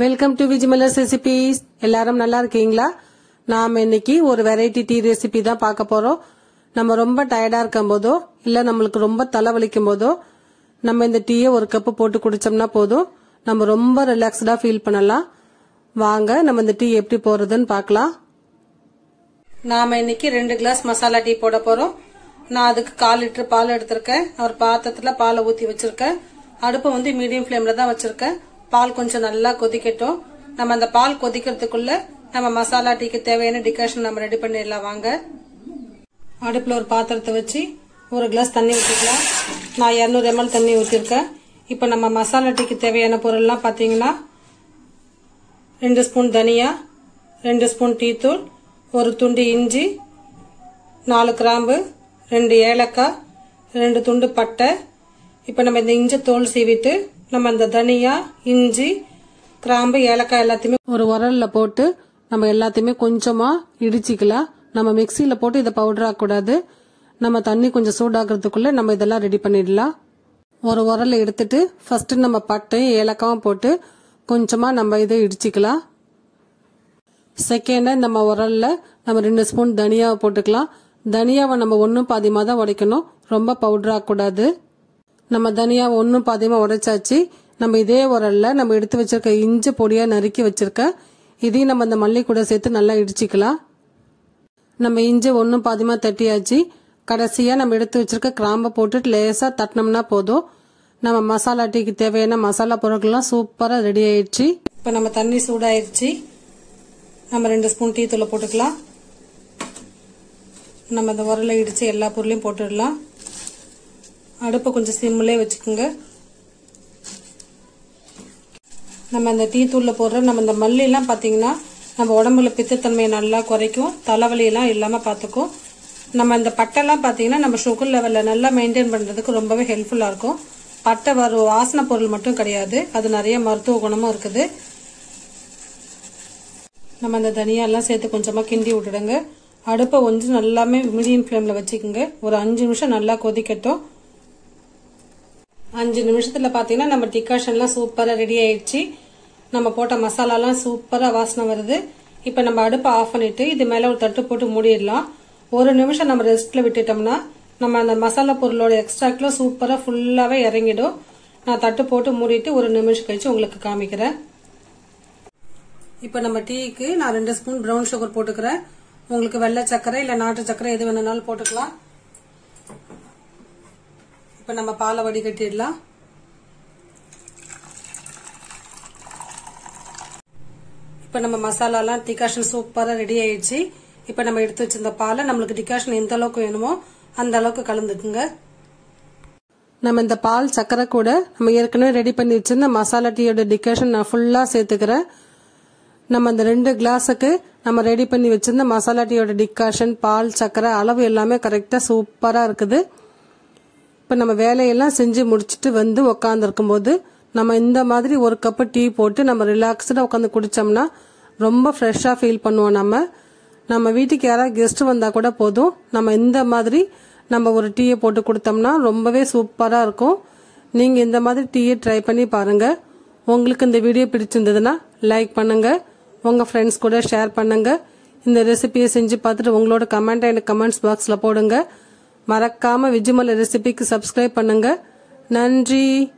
welcome to விஜிமலர்ஸ் recipes எல்லாரும் நல்லா இருக்கீங்களா நாம இன்னைக்கு ஒரு வெரைட்டி டீ ரெசிபி தான் பார்க்க போறோம் நம்ம ரொம்ப டயர்டா இருக்கும் போதோ இல்ல நம்மளுக்கு ரொம்ப தலைவலிக்கும் போதோ நம்ம இந்த டீயை ஒரு கப்பு போட்டு குடிச்சோம்னா போதும் நம்ம ரொம்ப ரிலாக்ஸ்டா ஃபீல் பண்ணலாம் வாங்க நம்ம இந்த டீ எப்படி போறதுன்னு பார்க்கலாம் நாம இன்னைக்கு ரெண்டு கிளாஸ் மசாலா டீ போட போறோம் நான் அதுக்கு கால் லிட்டர் பால் எடுத்திருக்கேன் ஒரு பாத்திரத்துல பாலை ஊத்தி வச்சிருக்கேன் அடுப்பு வந்து மீடியம் ஃப்ளேம்ல தான் வச்சிருக்கேன் பால் கொஞ்சம் நல்லா கொதிக்கட்டும் நம்ம அந்த பால் கொதிக்கிறதுக்குள்ள நம்ம மசாலா டீக்கு தேவையான டிகாஷன் நம்ம ரெடி பண்ணிடலாம் வாங்க அடுப்புல ஒரு பாத்திரத்தை வச்சு ஒரு கிளாஸ் தண்ணி ஊற்றிக்கலாம் நான் இரநூறு எம்எல் தண்ணி ஊற்றிருக்கேன் இப்போ நம்ம மசாலா டீக்கு தேவையான பொருள்லாம் பார்த்தீங்கன்னா ரெண்டு ஸ்பூன் தனியா ரெண்டு ஸ்பூன் டீத்தூள் ஒரு துண்டு இஞ்சி நாலு கிராம்பு ரெண்டு ஏலக்காய் ரெண்டு துண்டு பட்டை இப்போ நம்ம இந்த இஞ்சி தோல் சீவிட்டு நம்ம இந்த தனியா இஞ்சி கிராம்பு ஏலக்காய் எல்லாத்தையுமே ஒரு உரல்ல போட்டு நம்ம எல்லாத்தையுமே கொஞ்சமா இடிச்சிக்கலாம் நம்ம மிக்சியில போட்டு இதை பவுடர் ஆகக்கூடாது நம்ம தண்ணி கொஞ்சம் சூடாகிறதுக்குள்ள நம்ம இதெல்லாம் ரெடி பண்ணிடலாம் ஒரு உரல்ல எடுத்துட்டு ஃபர்ஸ்ட் நம்ம பட்டையும் ஏலக்காவும் போட்டு கொஞ்சமா நம்ம இதை இடிச்சிக்கலாம் செகண்ட் நம்ம உரல்ல நம்ம ரெண்டு ஸ்பூன் தனியாவை போட்டுக்கலாம் தனியாவை நம்ம ஒன்றும் பாதியமாக தான் உடைக்கணும் ரொம்ப பவுடர் ஆகக்கூடாது நம்ம தனியாவை ஒன்றும் பாதியமாக உடைச்சாச்சு நம்ம இதே உரல்ல நம்ம எடுத்து வச்சிருக்க இஞ்சி பொடியாக நறுக்கி வச்சிருக்க இதையும் நம்ம இந்த மல்லி கூட சேர்த்து நல்லா இடிச்சிக்கலாம் நம்ம இஞ்சி ஒன்றும் பாதியமாக தட்டியாச்சு கடைசியாக நம்ம எடுத்து வச்சிருக்க கிராம்பை போட்டுட்டு லேசாக தட்டினோம்னா போதும் நம்ம மசாலா டீக்கு தேவையான மசாலா பொருட்கள்லாம் சூப்பராக ரெடி ஆயிடுச்சு இப்போ நம்ம தண்ணி சூடாயிருச்சு நம்ம ரெண்டு ஸ்பூன் டீ தூளை போட்டுக்கலாம் நம்ம இந்த உரலை இடித்து எல்லா பொருளையும் போட்டுடலாம் அடுப்பை கொஞ்சம் சிம்மிலே வச்சுக்கோங்க நம்ம இந்த டீ தூளில் போடுற நம்ம இந்த மல்லிலாம் பார்த்தீங்கன்னா நம்ம உடம்புல பித்தத்தன்மையை நல்லா குறைக்கும் தலைவலியெல்லாம் இல்லாமல் பார்த்துக்கும் நம்ம இந்த பட்டைலாம் பார்த்தீங்கன்னா நம்ம சுகர் லெவலில் நல்லா மெயின்டைன் பண்ணுறதுக்கு ரொம்பவே ஹெல்ப்ஃபுல்லாக இருக்கும் பட்டை வரும் வாசனை பொருள் மட்டும் கிடையாது அது நிறைய மருத்துவ குணமும் இருக்குது நம்ம அந்த தனியாலாம் சேர்த்து கொஞ்சமாக கிண்டி விட்டுடுங்க அடுப்பை கொஞ்சம் நல்லாமே மீடியம் ஃப்ளேமில் வச்சுக்கோங்க ஒரு அஞ்சு நிமிஷம் நல்லா கொதிக்கட்டும் அஞ்சு நிமிஷத்தில் பார்த்தீங்கன்னா நம்ம டிகாஷன்லாம் சூப்பராக ரெடி ஆயிடுச்சு நம்ம போட்ட மசாலாலாம் சூப்பராக வாசனை வருது இப்போ நம்ம அடுப்பை ஆஃப் பண்ணிட்டு இது மேலே ஒரு தட்டு போட்டு மூடிடலாம் ஒரு நிமிஷம் நம்ம ரெஸ்ட்டில் விட்டுட்டோம்னா நம்ம அந்த மசாலா பொருளோட எக்ஸ்ட்ராக்டில் சூப்பராக ஃபுல்லாகவே இறங்கிடும் நான் தட்டு போட்டு மூடிட்டு ஒரு நிமிஷம் கழிச்சு உங்களுக்கு காமிக்கிறேன் இப்போ நம்ம டீக்கு நான் ரெண்டு ஸ்பூன் ப்ரௌன் சுகர் போட்டுக்கிறேன் உங்களுக்கு வெள்ளை சர்க்கரை இல்லை நாட்டு சர்க்கரை எது வேணும்னாலும் போட்டுக்கலாம் இப்போ நம்ம பாலை வடிகட்டிடலாம் இப்போ நம்ம மசாலாலாம் டிகாஷன் சூப்பராக ரெடி ஆயிடுச்சு இப்போ நம்ம எடுத்து வச்சிருந்த பாலை நம்மளுக்கு டிகாஷன் எந்த அளவுக்கு வேணுமோ அந்த அளவுக்கு கலந்துக்குங்க நம்ம இந்த பால் சக்கரை கூட நம்ம ஏற்கனவே ரெடி பண்ணி வச்சிருந்த மசாலா டீயோட டிகாஷன் நான் ஃபுல்லாக சேர்த்துக்கிறேன் நம்ம அந்த ரெண்டு கிளாஸுக்கு நம்ம ரெடி பண்ணி வச்சிருந்த மசாலா டீயோட டிகாஷன் பால் சக்கரை அளவு எல்லாமே கரெக்டாக சூப்பராக இருக்குது இப்போ நம்ம வேலையெல்லாம் செஞ்சு முடிச்சுட்டு வந்து உக்காந்துருக்கும் போது நம்ம இந்த மாதிரி ஒரு கப்பு டீ போட்டு நம்ம ரிலாக்ஸ்டாக உட்காந்து குடித்தோம்னா ரொம்ப ஃப்ரெஷ்ஷாக ஃபீல் பண்ணுவோம் நம்ம நம்ம வீட்டுக்கு யாராவது கெஸ்ட் வந்தால் கூட போதும் நம்ம இந்த மாதிரி நம்ம ஒரு டீயை போட்டு கொடுத்தோம்னா ரொம்பவே சூப்பராக இருக்கும் நீங்கள் இந்த மாதிரி டீயை ட்ரை பண்ணி பாருங்கள் உங்களுக்கு இந்த வீடியோ பிடிச்சிருந்ததுன்னா லைக் பண்ணுங்கள் உங்கள் ஃப்ரெண்ட்ஸ் கூட ஷேர் பண்ணுங்கள் இந்த ரெசிபியை செஞ்சு பார்த்துட்டு உங்களோட கமெண்ட்டை எனக்கு கமெண்ட்ஸ் பாக்ஸில் போடுங்க மறக்காமல் விஜிமல் ரெசிபிக்கு சப்ஸ்கிரைப் பண்ணுங்கள் நன்றி